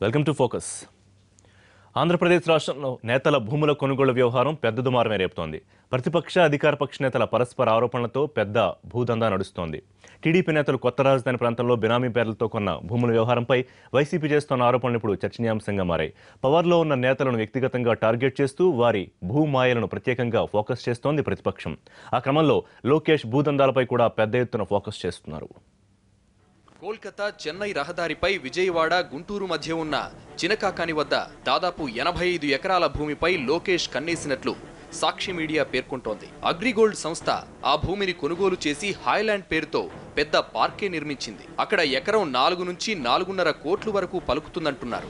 Welcome to focus Andhra Pradesh రాష్ట్రంలో నేతల భూముల కొనుగోలు వ్యవహారం పెద్ద దుమారమే రేపుతోంది ప్రతిపక్ష అధికార పక్ష నేతల పరస్పర ఆరోపణలతో పెద్ద భూదందా నడుస్తోంది టీడీపీ నేతలు కొత్త రాజధాని ప్రాంతంలో బినామీ పేర్లతో కొన్న భూముల వ్యవహారంపై వైసీపీ చేస్తున్న ఆరోపణలు ఇప్పుడు చర్చనీయాంశంగా మారాయి పవర్లో ఉన్న నేతలను వ్యక్తిగతంగా టార్గెట్ చేస్తూ వారి భూమాయలను ప్రత్యేకంగా ఫోకస్ చేస్తోంది ప్రతిపక్షం ఆ క్రమంలో లోకేష్ భూదందాలపై కూడా పెద్ద ఎత్తున ఫోకస్ చేస్తున్నారు కోల్కతా చెన్నై రహదారిపై విజయవాడ గుంటూరు మధ్య ఉన్న చినకాకాని వద్ద దాదాపు ఎనభై ఐదు ఎకరాల భూమిపై లోకేష్ కన్నేసినట్లు సాక్షి మీడియా పేర్కొంటోంది అగ్రిగోల్డ్ సంస్థ ఆ భూమిని కొనుగోలు చేసి హాయ్లాండ్ పేరుతో పెద్ద పార్కే నిర్మించింది అక్కడ ఎకరం నాలుగు నుంచి నాలుగున్నర కోట్ల వరకు పలుకుతుందంటున్నారు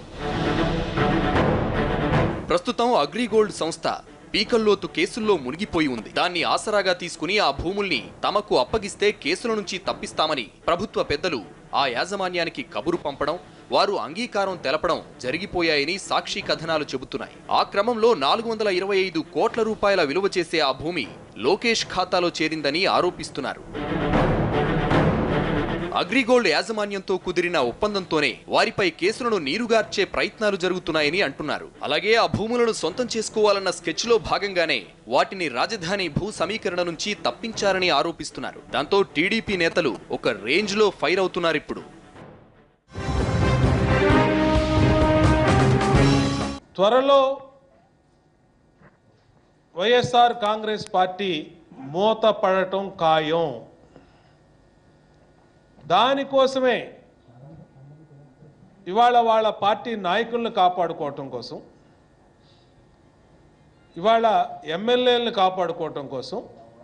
ప్రస్తుతం అగ్రిగోల్డ్ సంస్థ పీకల్లోతు కేసుల్లో మునిగిపోయి ఉంది దాన్ని ఆసరాగా తీసుకుని ఆ భూముల్ని తమకు అప్పగిస్తే కేసుల నుంచి తప్పిస్తామని ప్రభుత్వ పెద్దలు ఆ యాజమాన్యానికి కబురు పంపడం వారు అంగీకారం తెలపడం జరిగిపోయాయని సాక్షి కథనాలు చెబుతున్నాయి ఆ క్రమంలో నాలుగు వందల ఇరవై ఐదు కోట్ల రూపాయల విలువ చేసే ఆ భూమి లోకేష్ ఖాతాలో చేరిందని ఆరోపిస్తున్నారు అగ్రిగోల్డ్ యాజమాన్యంతో కుదిరిన ఒప్పందంతోనే వారిపై కేసులను నీరుగార్చే ప్రయత్నాలు జరుగుతున్నాయని అంటున్నారు అలాగే ఆ భూములను సొంతం చేసుకోవాలన్న స్కెచ్ లో భాగంగానే వాటిని రాజధాని భూ సమీకరణ నుంచి తప్పించారని ఆరోపిస్తున్నారు దాంతో టీడీపీ నేతలు ఒక రేంజ్ లో ఫైర్ అవుతున్నారు ఇప్పుడు త్వరలో వైఎస్ఆర్ కాంగ్రెస్ పార్టీ మూత పడటం ఖాయం దానికోసమే ఇవాళ వాళ్ళ పార్టీ నాయకులను కాపాడుకోవటం కోసం ఇవాళ ఎమ్మెల్యేలను కాపాడుకోవటం కోసం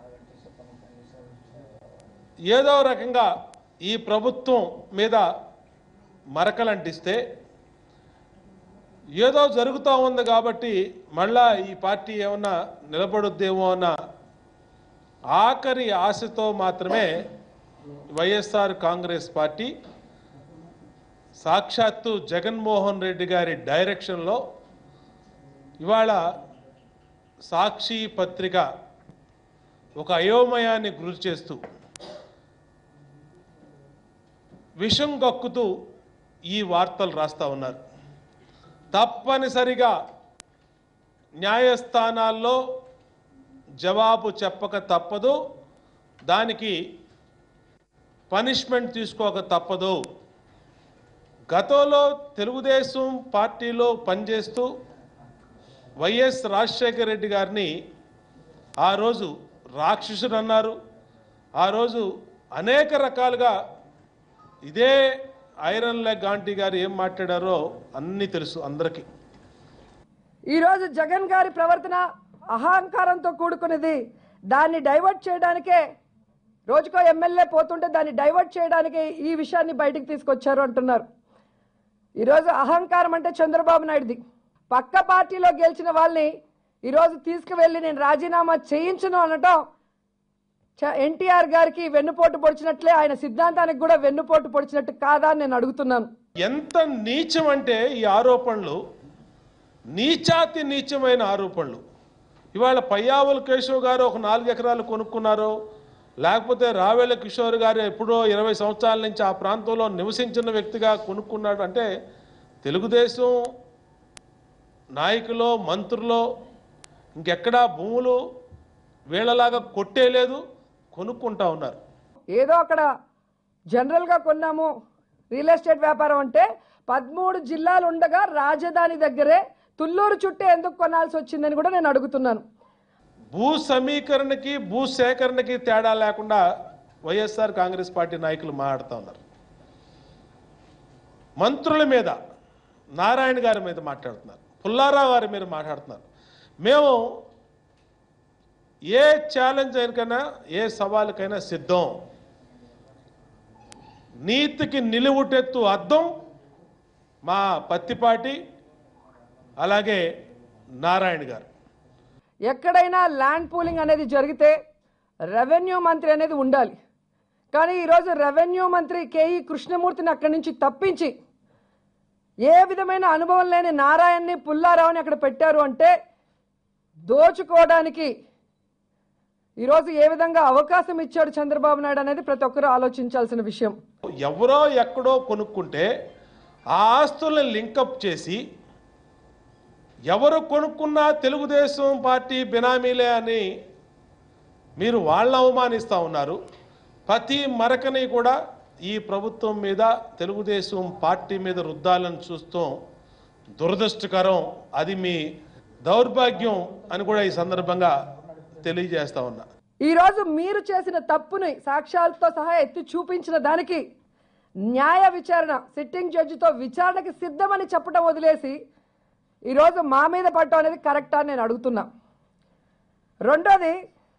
ఏదో రకంగా ఈ ప్రభుత్వం మీద మరకలంటిస్తే ఏదో జరుగుతూ ఉంది కాబట్టి మళ్ళా ఈ పార్టీ ఏమన్నా నిలబడుద్దేమో అన్న ఆఖరి ఆశతో మాత్రమే వైఎస్ఆర్ కాంగ్రెస్ పార్టీ సాక్షాత్తు జగన్మోహన్ రెడ్డి గారి డైరెక్షన్లో ఇవాళ సాక్షి పత్రిక ఒక అయోమయాన్ని గురి చేస్తూ విషం కక్కుతూ ఈ వార్తలు రాస్తా ఉన్నారు తప్పనిసరిగా న్యాయస్థానాల్లో జవాబు చెప్పక తప్పదు దానికి పనిష్మెంట్ తీసుకోక తప్పదు గతంలో తెలుగుదేశం పార్టీలో పనిచేస్తూ వైఎస్ రాజశేఖర రెడ్డి గారిని ఆ రోజు రాక్షసుడు అన్నారు ఆ రోజు అనేక రకాలుగా ఇదే ఐరన్ లెగ్ ఆంటీ గారు ఏం మాట్లాడారో అన్నీ తెలుసు అందరికీ ఈరోజు జగన్ గారి ప్రవర్తన అహంకారంతో కూడుకున్నది దాన్ని డైవర్ట్ చేయడానికే రోజుకో ఎమ్మెల్యే పోతుంటే దాన్ని డైవర్ట్ చేయడానికే ఈ విషయాన్ని బయటికి తీసుకొచ్చారు అంటున్నారు ఈరోజు అహంకారం అంటే చంద్రబాబు నాయుడుది పక్క పార్టీలో గెలిచిన వాళ్ళని ఈరోజు తీసుకువెళ్ళి నేను రాజీనామా చేయించను అనటం చ- ఎన్టీఆర్ గారికి వెన్నుపోటు పొడిచినట్లే ఆయన సిద్ధాంతానికి కూడా వెన్నుపోటు పొడిచినట్టు కాదా అని నేను అడుగుతున్నాను ఎంత నీచం అంటే ఈ ఆరోపణలు నీచాతి నీచమైన ఆరోపణలు ఇవాళ పయ్యావుల కేశవ్ గారు ఒక నాలుగు ఎకరాలు కొనుక్కున్నారు లేకపోతే రావేల కిషోర్ గారు ఎప్పుడో ఇరవై సంవత్సరాల నుంచి ఆ ప్రాంతంలో నివసించిన వ్యక్తిగా కొనుక్కున్నాడు అంటే తెలుగుదేశం నాయకులు మంత్రులు ఇంకెక్కడా భూములు వీళ్ళలాగా కొట్టేయలేదు కొనుక్కుంటా ఉన్నారు ఏదో అక్కడ జనరల్గా కొన్నాము రియల్ ఎస్టేట్ వ్యాపారం అంటే పదమూడు జిల్లాలు ఉండగా రాజధాని దగ్గరే తుళ్ళూరు చుట్టూ ఎందుకు కొనాల్సి వచ్చిందని కూడా నేను అడుగుతున్నాను భూ సమీకరణకి భూ సేకరణకి తేడా లేకుండా వైఎస్ఆర్ కాంగ్రెస్ పార్టీ నాయకులు మాట్లాడుతూ ఉన్నారు మంత్రుల మీద నారాయణ గారి మీద మాట్లాడుతున్నారు పుల్లారావు గారి మీద మాట్లాడుతున్నారు మేము ఏ ఛాలెంజ్ అయినకైనా ఏ సవాలుకైనా సిద్ధం నీతికి నిలువుటెత్తు అద్దం మా పత్తిపాటి అలాగే నారాయణ గారు ఎక్కడైనా ల్యాండ్ పూలింగ్ అనేది జరిగితే రెవెన్యూ మంత్రి అనేది ఉండాలి కానీ ఈరోజు రెవెన్యూ మంత్రి కేఈ కృష్ణమూర్తిని అక్కడి నుంచి తప్పించి ఏ విధమైన అనుభవం లేని నారాయణని పుల్లారావుని అక్కడ పెట్టారు అంటే దోచుకోవడానికి ఈరోజు ఏ విధంగా అవకాశం ఇచ్చాడు చంద్రబాబు నాయుడు అనేది ప్రతి ఒక్కరూ ఆలోచించాల్సిన విషయం ఎవరో ఎక్కడో కొనుక్కుంటే ఆ ఆస్తుల్ని లింకప్ చేసి ఎవరు కొనుక్కున్నా తెలుగుదేశం పార్టీ బినామీలే అని మీరు వాళ్ళని అవమానిస్తూ ఉన్నారు ప్రతి మరకని కూడా ఈ ప్రభుత్వం మీద తెలుగుదేశం పార్టీ మీద రుద్దాలని చూస్తాం దురదృష్టకరం అది మీ దౌర్భాగ్యం అని కూడా ఈ సందర్భంగా తెలియజేస్తా ఉన్నా ఈరోజు మీరు చేసిన తప్పుని సాక్ష్యాలతో సహా ఎత్తి చూపించిన దానికి న్యాయ విచారణ సిట్టింగ్ జడ్జితో విచారణకి సిద్ధమని చెప్పడం వదిలేసి ఈరోజు మా మీద పట్టడం అనేది కరెక్టా అని నేను అడుగుతున్నా రెండోది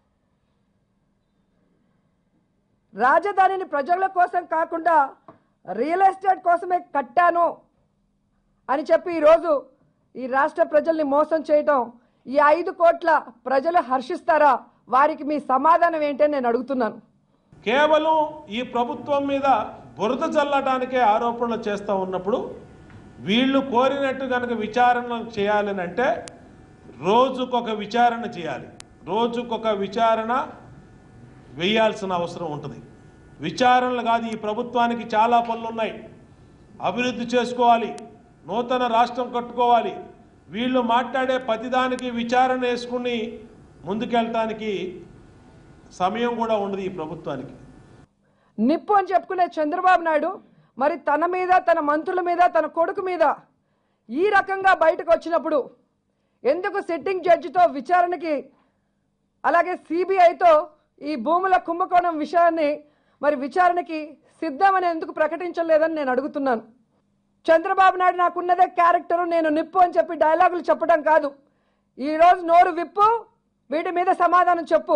రాజధానిని ప్రజల కోసం కాకుండా రియల్ ఎస్టేట్ కోసమే కట్టాను అని చెప్పి ఈరోజు ఈ రాష్ట్ర ప్రజల్ని మోసం చేయటం ఈ ఐదు కోట్ల ప్రజలు హర్షిస్తారా వారికి మీ సమాధానం ఏంటని నేను అడుగుతున్నాను కేవలం ఈ ప్రభుత్వం మీద బురద చల్లటానికే ఆరోపణలు చేస్తూ ఉన్నప్పుడు వీళ్ళు కోరినట్టు కనుక విచారణ చేయాలని అంటే రోజుకొక విచారణ చేయాలి రోజుకొక విచారణ వేయాల్సిన అవసరం ఉంటుంది విచారణలు కాదు ఈ ప్రభుత్వానికి చాలా పనులు ఉన్నాయి అభివృద్ధి చేసుకోవాలి నూతన రాష్ట్రం కట్టుకోవాలి వీళ్ళు మాట్లాడే ప్రతిదానికి విచారణ వేసుకుని ముందుకెళ్ళటానికి సమయం కూడా ఉండదు ఈ ప్రభుత్వానికి నిప్పు అని చెప్పుకునే చంద్రబాబు నాయుడు మరి తన మీద తన మంత్రుల మీద తన కొడుకు మీద ఈ రకంగా బయటకు వచ్చినప్పుడు ఎందుకు సిట్టింగ్ జడ్జితో విచారణకి అలాగే సిబిఐతో ఈ భూముల కుంభకోణం విషయాన్ని మరి విచారణకి సిద్ధమని ఎందుకు ప్రకటించలేదని నేను అడుగుతున్నాను చంద్రబాబు నాయుడు నాకున్నదే క్యారెక్టరు నేను నిప్పు అని చెప్పి డైలాగులు చెప్పడం కాదు ఈరోజు నోరు విప్పు వీటి మీద సమాధానం చెప్పు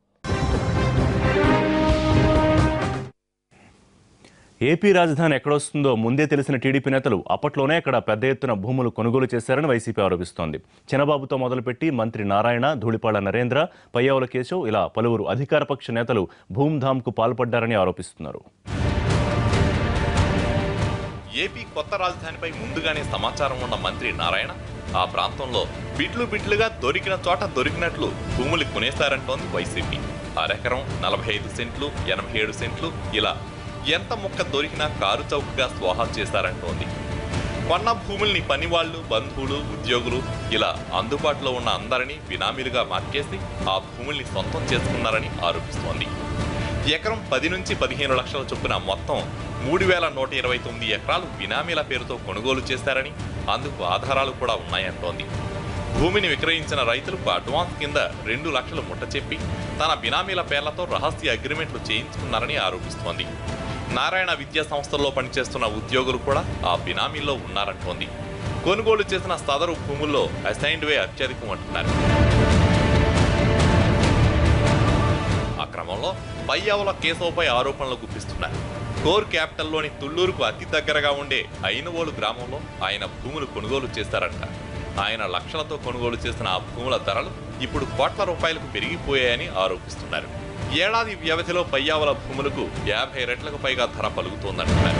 ఏపీ రాజధాని ఎక్కడొస్తుందో ముందే తెలిసిన టీడీపీ నేతలు అప్పట్లోనే అక్కడ పెద్ద ఎత్తున భూములు కొనుగోలు చేశారని వైసీపీ ఆరోపిస్తోంది చినబాబుతో మొదలుపెట్టి మంత్రి నారాయణ ధూళిపాళ్ల నరేంద్ర పయ్యావుల కేశవ్ ఇలా పలువురు అధికారపక్ష నేతలు భూమ్ధామ్కు పాల్పడ్డారని ఆరోపిస్తున్నారు ఏపీ కొత్త రాజధానిపై ముందుగానే సమాచారం ఉన్న మంత్రి నారాయణ ఆ ప్రాంతంలో బిట్లు బిట్లుగా దొరికిన చోట దొరికినట్లు భూములు కొనేస్తారంటోంది వైసీపీ అరెకరం నలభై ఐదు సెంట్లు ఎనభై ఏడు సెంట్లు ఇలా ఎంత ముక్క దొరికినా కారు చౌకగా స్వాహా చేశారంటోంది కొన్న భూముల్ని పనివాళ్లు బంధువులు ఉద్యోగులు ఇలా అందుబాటులో ఉన్న అందరినీ బినామీలుగా మార్చేసి ఆ భూముల్ని సొంతం చేసుకున్నారని ఆరోపిస్తోంది ఎకరం పది నుంచి పదిహేను లక్షల చొప్పున మొత్తం మూడు వేల నూట ఇరవై తొమ్మిది ఎకరాలు బినామీల పేరుతో కొనుగోలు చేశారని అందుకు ఆధారాలు కూడా ఉన్నాయంటోంది భూమిని విక్రయించిన రైతులకు అడ్వాన్స్ కింద రెండు లక్షలు ముట్ట చెప్పి తన బినామీల పేర్లతో రహస్య అగ్రిమెంట్లు చేయించుకున్నారని ఆరోపిస్తోంది నారాయణ విద్యా సంస్థల్లో పనిచేస్తున్న ఉద్యోగులు కూడా ఆ బినామీల్లో ఉన్నారంటోంది కొనుగోలు చేసిన సదరు భూముల్లో అసైన్డ్ వే అత్యధికం అంటున్నారు ఆ క్రమంలో పయ్యావుల కేశవపై ఆరోపణలు గుప్పిస్తున్నారు కోర్ క్యాపిటల్లోని తుళ్లూరుకు అతి దగ్గరగా ఉండే అయినవోలు గ్రామంలో ఆయన భూములు కొనుగోలు చేశారంట ఆయన లక్షలతో కొనుగోలు చేసిన ఆ భూముల ధరలు ఇప్పుడు కోట్ల రూపాయలకు పెరిగిపోయాయని ఆరోపిస్తున్నారు ఏడాది వ్యవధిలో పయ్యావుల భూములకు యాభై రెట్లకు పైగా ధర పలుకుతోందంటున్నారు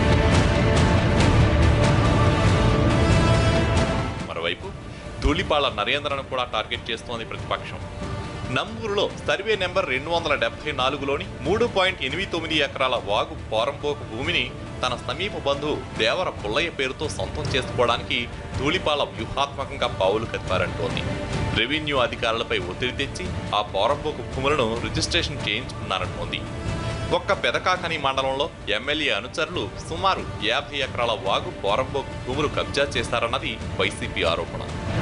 మరోవైపు ధూళిపాళ్ల నరేంద్రను కూడా టార్గెట్ చేస్తోంది ప్రతిపక్షం నంబూరులో సర్వే నెంబర్ రెండు వందల డెబ్బై నాలుగులోని మూడు పాయింట్ ఎనిమిది తొమ్మిది ఎకరాల వాగు పోరంపోకు భూమిని తన సమీప బంధువు దేవర పుల్లయ్య పేరుతో సొంతం చేసుకోవడానికి ధూళిపాల వ్యూహాత్మకంగా పావులు కదిపారంటోంది రెవెన్యూ అధికారులపై ఒత్తిడి తెచ్చి ఆ పోరంపోకు భూములను రిజిస్ట్రేషన్ చేయించుకున్నారంటోంది ఒక్క పెదకాకని మండలంలో ఎమ్మెల్యే అనుచరులు సుమారు యాభై ఎకరాల వాగు పోరంపోకు భూములు కబ్జా చేశారన్నది వైసీపీ ఆరోపణ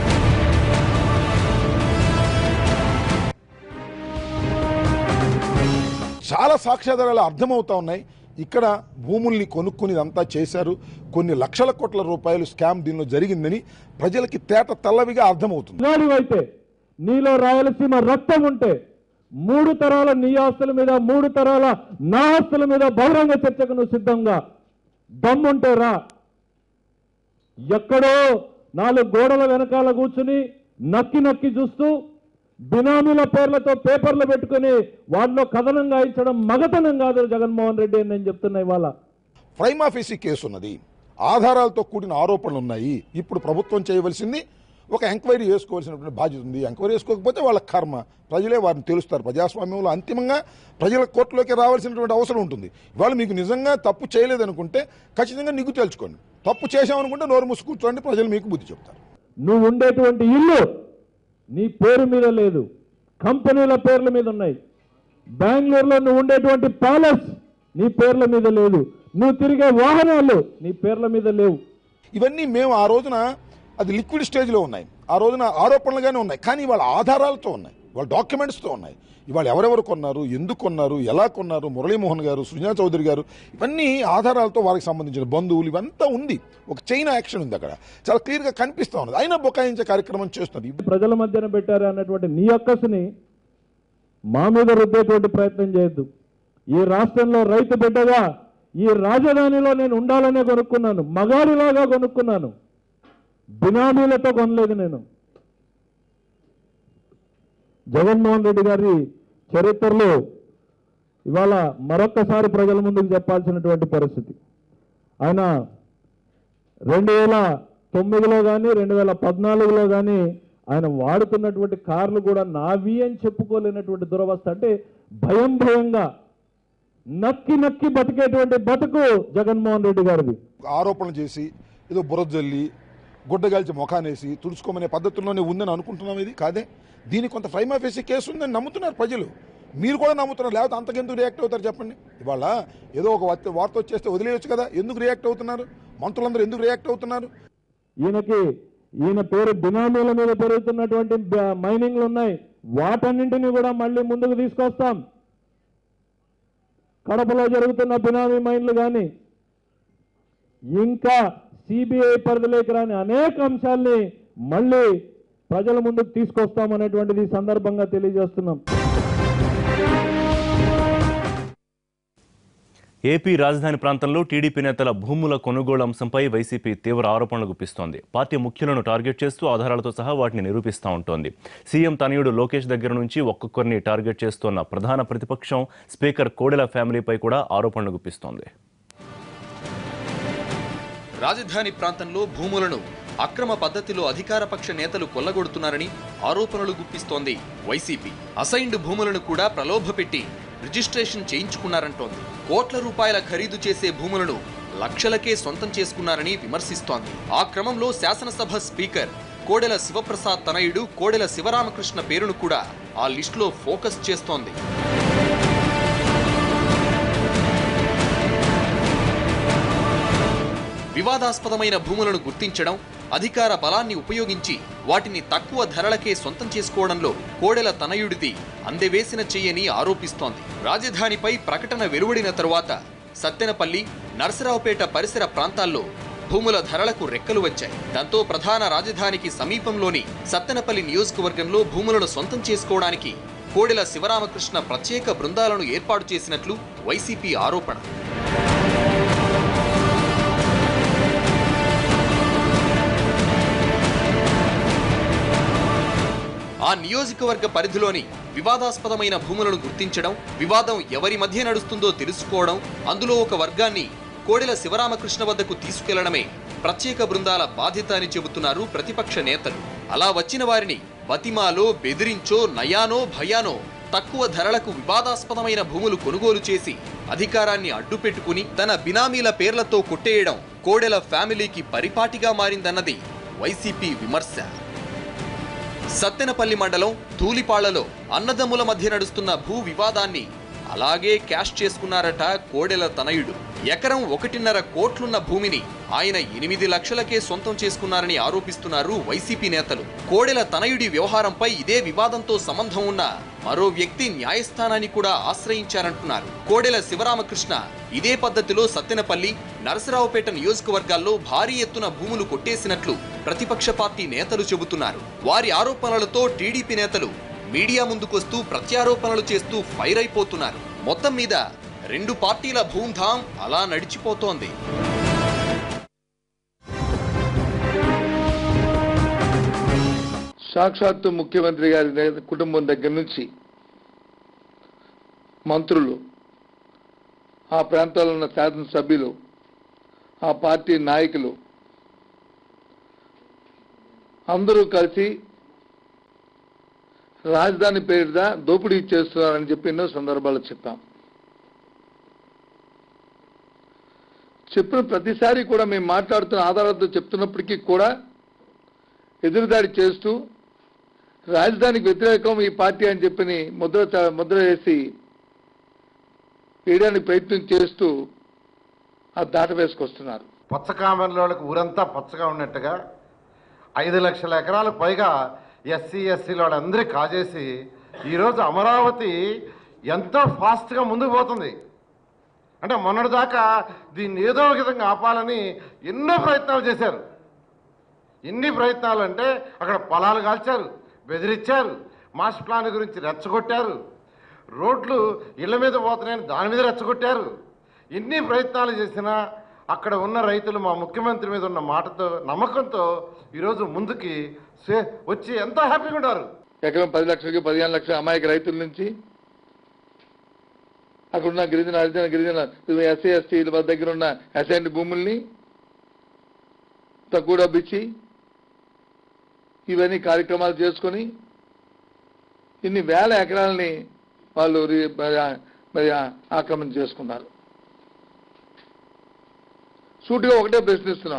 చాలా సాక్ష్యాధారాలు అర్థమవుతా ఉన్నాయి ఇక్కడ భూముల్ని కొనుక్కుని ఇదంతా చేశారు కొన్ని లక్షల కోట్ల రూపాయలు స్కామ్ దీనిలో జరిగిందని ప్రజలకి తేట తెల్లవిగా అర్థమవుతుంది అయితే నీలో రాయలసీమ రక్తం ఉంటే మూడు తరాల నీ ఆస్తుల మీద మూడు తరాల నా ఆస్తుల మీద బహిరంగ చర్చకు నువ్వు సిద్ధంగా దమ్ముంటే రా ఎక్కడో నాలుగు గోడల వెనకాల కూర్చుని నక్కి నక్కి చూస్తూ బినామీల పేర్లతో పేపర్లు పెట్టుకుని వాటిలో కథనం గాయించడం మగతనం కాదు జగన్మోహన్ రెడ్డి అని నేను చెప్తున్నా ఇవాళ ప్రైమ్ ఆఫీసీ కేసు ఉన్నది ఆధారాలతో కూడిన ఆరోపణలు ఉన్నాయి ఇప్పుడు ప్రభుత్వం చేయవలసింది ఒక ఎంక్వైరీ చేసుకోవాల్సినటువంటి బాధ్యత ఉంది ఎంక్వైరీ చేసుకోకపోతే వాళ్ళ కర్మ ప్రజలే వారిని తెలుస్తారు ప్రజాస్వామ్యంలో అంతిమంగా ప్రజల కోర్టులోకి రావాల్సినటువంటి అవసరం ఉంటుంది ఇవాళ మీకు నిజంగా తప్పు చేయలేదనుకుంటే ఖచ్చితంగా నిగ్గు తేల్చుకోండి తప్పు చేశామనుకుంటే నోరు మూసి కూర్చోండి ప్రజలు మీకు బుద్ధి చెప్తారు నువ్వు ఉండేటువంటి ఇల్లు నీ పేరు మీద లేదు కంపెనీల పేర్ల మీద ఉన్నాయి బెంగళూరులో నువ్వు ఉండేటువంటి ప్యాలెస్ నీ పేర్ల మీద లేదు నువ్వు తిరిగే వాహనాలు నీ పేర్ల మీద లేవు ఇవన్నీ మేము ఆ రోజున అది లిక్విడ్ స్టేజ్లో ఉన్నాయి ఆ రోజున ఆరోపణలుగానే ఉన్నాయి కానీ వాళ్ళ ఆధారాలతో ఉన్నాయి వాళ్ళ డాక్యుమెంట్స్తో ఉన్నాయి ఇవాళ ఎవరెవరు కొన్నారు ఎందుకు కొన్నారు ఎలా కొన్నారు మురళీమోహన్ గారు సృజనా చౌదరి గారు ఇవన్నీ ఆధారాలతో వారికి సంబంధించిన బంధువులు ఇవంతా ఉంది ఒక చైన్ యాక్షన్ ఉంది అక్కడ చాలా క్లియర్గా కనిపిస్తూ ఉన్నది అయినా బొకాయించే కార్యక్రమం చేస్తున్నారు ప్రజల మధ్యన పెట్టారు అన్నటువంటి నీ అక్కసుని మా మీద రుద్దేటువంటి ప్రయత్నం చేయొద్దు ఈ రాష్ట్రంలో రైతు బిడ్డగా ఈ రాజధానిలో నేను ఉండాలనే కొనుక్కున్నాను మగాడిలాగా కొనుక్కున్నాను బినామీలతో కొనలేదు నేను జగన్మోహన్ రెడ్డి గారి చరిత్రలో ఇవాళ మరొక్కసారి ప్రజల ముందుకు చెప్పాల్సినటువంటి పరిస్థితి ఆయన రెండు వేల తొమ్మిదిలో కానీ రెండు వేల పద్నాలుగులో కానీ ఆయన వాడుతున్నటువంటి కార్లు కూడా నావి అని చెప్పుకోలేనటువంటి దురవస్థ అంటే భయం భయంగా నక్కి నక్కి బతికేటువంటి బతుకు జగన్మోహన్ రెడ్డి గారిది ఆరోపణలు చేసి ఏదో బురద జల్లి గుడ్డగాల్చి ముఖానేసి తుడుచుకోమనే పద్ధతుల్లోనే ఉందని అనుకుంటున్నాం ఇది కాదే దీనికి కొంత ఫ్రైమ్ ఆఫీసీ కేసు ఉందని నమ్ముతున్నారు ప్రజలు మీరు కూడా నమ్ముతున్నారు లేకపోతే అంతకెందుకు రియాక్ట్ అవుతారు చెప్పండి ఇవాళ ఏదో ఒక వార్త వార్త వచ్చేస్తే వదిలేయచ్చు కదా ఎందుకు రియాక్ట్ అవుతున్నారు మంత్రులందరూ ఎందుకు రియాక్ట్ అవుతున్నారు ఈయనకి ఈయన పేరు బినామీల మీద పెరుగుతున్నటువంటి బ- మైనింగ్లు ఉన్నాయి వాటన్నింటినీ కూడా మళ్ళీ ముందుకు తీసుకొస్తాం కడపలో జరుగుతున్న బినామీ మైన్లు కానీ ఇంకా సిబిఐ పరిధిలోకి రాని అనేక అంశాల్ని మళ్ళీ ప్రజల ముందుకు తీసుకొస్తామనేటువంటిది ఈ సందర్భంగా తెలియజేస్తున్నాం ఏపీ రాజధాని ప్రాంతంలో టీడీపీ నేతల భూముల కొనుగోలు అంశంపై వైసీపీ తీవ్ర ఆరోపణలు గుప్పిస్తోంది పార్టీ ముఖ్యులను టార్గెట్ చేస్తూ ఆధారాలతో సహా వాటిని నిరూపిస్తూ ఉంటోంది సీఎం తనయుడు లోకేష్ దగ్గర నుంచి ఒక్కొక్కరిని టార్గెట్ చేస్తున్న ప్రధాన ప్రతిపక్షం స్పీకర్ కోడెల ఫ్యామిలీపై కూడా ఆరోపణలు గుప్పిస్తోంది రాజధాని ప్రాంతంలో భూములను అక్రమ పద్ధతిలో అధికారపక్ష నేతలు కొల్లగొడుతున్నారని ఆరోపణలు గుప్పిస్తోంది వైసీపీ అసైన్డ్ భూములను కూడా ప్రలోభపెట్టి రిజిస్ట్రేషన్ చేయించుకున్నారంటోంది కోట్ల రూపాయల ఖరీదు చేసే భూములను లక్షలకే సొంతం చేసుకున్నారని విమర్శిస్తోంది ఆ క్రమంలో శాసనసభ స్పీకర్ కోడెల శివప్రసాద్ తనయుడు కోడెల శివరామకృష్ణ పేరును కూడా ఆ లిస్టులో ఫోకస్ చేస్తోంది వివాదాస్పదమైన భూములను గుర్తించడం అధికార బలాన్ని ఉపయోగించి వాటిని తక్కువ ధరలకే సొంతం చేసుకోవడంలో కోడెల తనయుడిది అందెవేసిన చెయ్యని ఆరోపిస్తోంది రాజధానిపై ప్రకటన వెలువడిన తరువాత సత్తెనపల్లి నరసరావుపేట పరిసర ప్రాంతాల్లో భూముల ధరలకు రెక్కలు వచ్చాయి దాంతో ప్రధాన రాజధానికి సమీపంలోని సత్తెనపల్లి నియోజకవర్గంలో భూములను సొంతం చేసుకోవడానికి కోడెల శివరామకృష్ణ ప్రత్యేక బృందాలను ఏర్పాటు చేసినట్లు వైసీపీ ఆరోపణ ఆ నియోజకవర్గ పరిధిలోని వివాదాస్పదమైన భూములను గుర్తించడం వివాదం ఎవరి మధ్య నడుస్తుందో తెలుసుకోవడం అందులో ఒక వర్గాన్ని కోడెల శివరామకృష్ణ వద్దకు తీసుకెళ్లడమే ప్రత్యేక బృందాల బాధ్యత అని చెబుతున్నారు ప్రతిపక్ష నేతలు అలా వచ్చిన వారిని బతిమాలో బెదిరించో నయానో భయానో తక్కువ ధరలకు వివాదాస్పదమైన భూములు కొనుగోలు చేసి అధికారాన్ని అడ్డుపెట్టుకుని తన బినామీల పేర్లతో కొట్టేయడం కోడెల ఫ్యామిలీకి పరిపాటిగా మారిందన్నది వైసీపీ విమర్శ సత్తెనపల్లి మండలం ధూళిపాళ్లలో అన్నదమ్ముల మధ్య నడుస్తున్న భూ వివాదాన్ని అలాగే క్యాష్ చేసుకున్నారట కోడెల తనయుడు ఎకరం ఒకటిన్నర కోట్లున్న భూమిని ఆయన ఎనిమిది లక్షలకే సొంతం చేసుకున్నారని ఆరోపిస్తున్నారు వైసీపీ నేతలు కోడెల తనయుడి వ్యవహారంపై ఇదే వివాదంతో సంబంధం ఉన్న మరో వ్యక్తి న్యాయస్థానాన్ని కూడా ఆశ్రయించారంటున్నారు కోడెల శివరామకృష్ణ ఇదే పద్ధతిలో సత్తెనపల్లి నరసరావుపేట నియోజకవర్గాల్లో భారీ ఎత్తున భూములు కొట్టేసినట్లు ప్రతిపక్ష పార్టీ నేతలు చెబుతున్నారు వారి ఆరోపణలతో టీడీపీ నేతలు మీడియా ముందుకొస్తూ ప్రత్యారోపణలు చేస్తూ ఫైర్ అయిపోతున్నారు మొత్తం మీద రెండు పార్టీల భూంధాం అలా నడిచిపోతోంది సాక్షాత్తు ముఖ్యమంత్రి గారి దగ్గర- కుటుంబం దగ్గర నుంచి మంత్రులు ఆ ప్రాంతాల్లో ఉన్న శాసనసభ్యులు ఆ పార్టీ నాయకులు అందరూ కలిసి రాజధాని పేరిట దోపిడీ చేస్తున్నారని చెప్పి ఎన్నో సందర్భాలు చెప్పాం చెప్పిన ప్రతిసారి కూడా మేము మాట్లాడుతున్న ఆధారాలతో చెప్తున్నప్పటికీ కూడా ఎదురుదాడి చేస్తూ రాజధానికి వ్యతిరేకం ఈ పార్టీ అని చెప్పి ముద్ర చ- ముద్ర వేసి వేయడానికి ప్రయత్నం చేస్తూ ఆ దాట వేసుకొస్తున్నారు పచ్చ కామెర్లోకి ఊరంతా పచ్చగా ఉన్నట్టుగా ఐదు లక్షల ఎకరాలు పైగా ఎస్సీ ఎస్సీలు వాళ్ళందరికీ కాజేసి ఈరోజు అమరావతి ఎంతో ఫాస్ట్గా ముందుకు పోతుంది అంటే మొన్నటిదాకా దీన్ని ఏదో ఒక విధంగా ఆపాలని ఎన్నో ప్రయత్నాలు చేశారు ఎన్ని ప్రయత్నాలు అంటే అక్కడ పొలాలు కాల్చారు బెదిరించారు మాస్టర్ ప్లాన్ గురించి రెచ్చగొట్టారు రోడ్లు ఇళ్ల మీద పోతున్నాయని దాని మీద రెచ్చగొట్టారు ఎన్ని ప్రయత్నాలు చేసినా అక్కడ ఉన్న రైతులు మా ముఖ్యమంత్రి మీద ఉన్న మాటతో నమ్మకంతో ఈరోజు ముందుకి సే- వచ్చి ఎంతో హ్యాపీగా ఉన్నారు ఎకరం పది లక్షలకి పదిహేను లక్షల అమాయక రైతుల నుంచి అక్కడున్న గిరిజన హరిజన గిరిజన ఎస్సీ ఎస్టీల దగ్గర ఉన్న అసైన్ భూముల్ని తక్కువ డబ్బు ఇచ్చి ఇవన్నీ కార్యక్రమాలు చేసుకొని ఇన్ని వేల ఎకరాలని వాళ్ళు రి- మరి ఆ- మరి ఆ- ఆక్రమణ చేసుకున్నారు సూటిగా ఒకటే ప్రశ్నిస్తున్నాం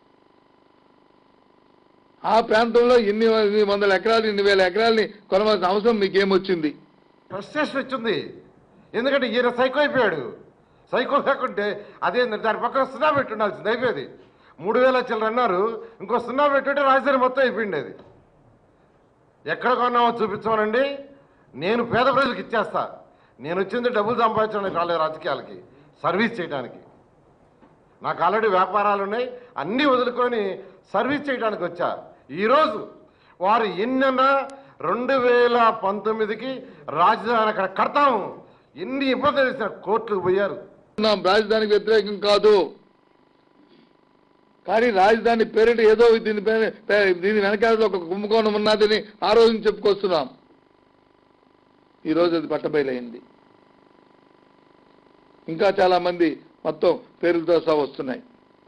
ఆ ప్రాంతంలో ఇన్ని ఇన్ని వందల ఎకరాలు ఇన్ని వేల ఎకరాలని కొనవలసిన అవసరం మీకేమొచ్చింది ఫ్రస్ట్రేషన్ వచ్చింది ఎందుకంటే ఈయన సైకో అయిపోయాడు సైకో లేకుంటే అదేంటంటే దాని పక్కన సున్నా పెట్టి ఉండాల్సింది అయిపోయేది మూడు వేల చిల్లర అన్నారు ఇంకో సున్నా పెట్టుంటే రాజధాని మొత్తం అయిపోయింది అది ఎక్కడ కొన్నామో చూపించమనండి నేను పేద ప్రజలకు ఇచ్చేస్తా నేను వచ్చింది డబ్బులు సంపాదించడానికి రాలేదు రాజకీయాలకి సర్వీస్ చేయడానికి నాకు ఆల్రెడీ వ్యాపారాలు ఉన్నాయి అన్నీ వదులుకొని సర్వీస్ చేయడానికి వచ్చా ఈరోజు వారు ఎన్నన్నా రెండు వేల పంతొమ్మిదికి రాజధాని అక్కడ కడతాము ఎన్ని ఇబ్బందులు చేసిన కోర్టుకు పోయారు నా రాజధానికి వ్యతిరేకం కాదు కానీ రాజధాని పేరిట ఏదో దీని పేరు పే- దీని వెనకాల ఒక కుంభకోణం ఉన్నదని ఆ రోజు చెప్పుకొస్తున్నాం ఈ రోజు అది పట్టబయలైంది ఇంకా చాలా మంది మొత్తం పేర్లతో సహా వస్తున్నాయి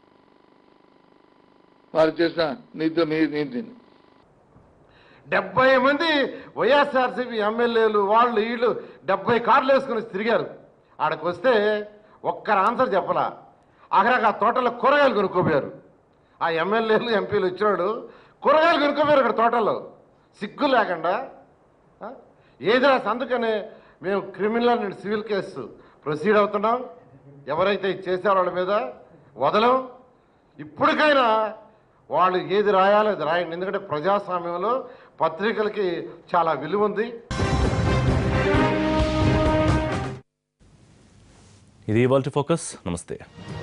వారు చేసిన నీతి మీ నీతిని డెబ్బై మంది వైఎస్ఆర్సీపీ ఎమ్మెల్యేలు వాళ్ళు వీళ్ళు డెబ్బై కార్లు వేసుకుని తిరిగారు ఆడకు వస్తే ఒక్కరు ఆన్సర్ చెప్పలా అక్కడ ఆ తోటలో కూరగాయలు కొనుక్కోపోయారు ఆ ఎమ్మెల్యేలు ఎంపీలు వచ్చినాడు కూరగాయలు కొనుక్కోపోయారు అక్కడ తోటలో సిగ్గు లేకుండా ఆ? ఏది రాసి అందుకనే మేము criminal and civil case proceed అవుతున్నాం ఎవరైతే ఇది చేశారో వాళ్ళ మీద వదలం ఇప్పటికైనా వాళ్ళు ఏది రాయాలో అది రాయండి ఎందుకంటే ప్రజాస్వామ్యంలో పత్రికలకి చాలా విలువ ఉంది ఇది ఇవాళ ఫోకస్ నమస్తే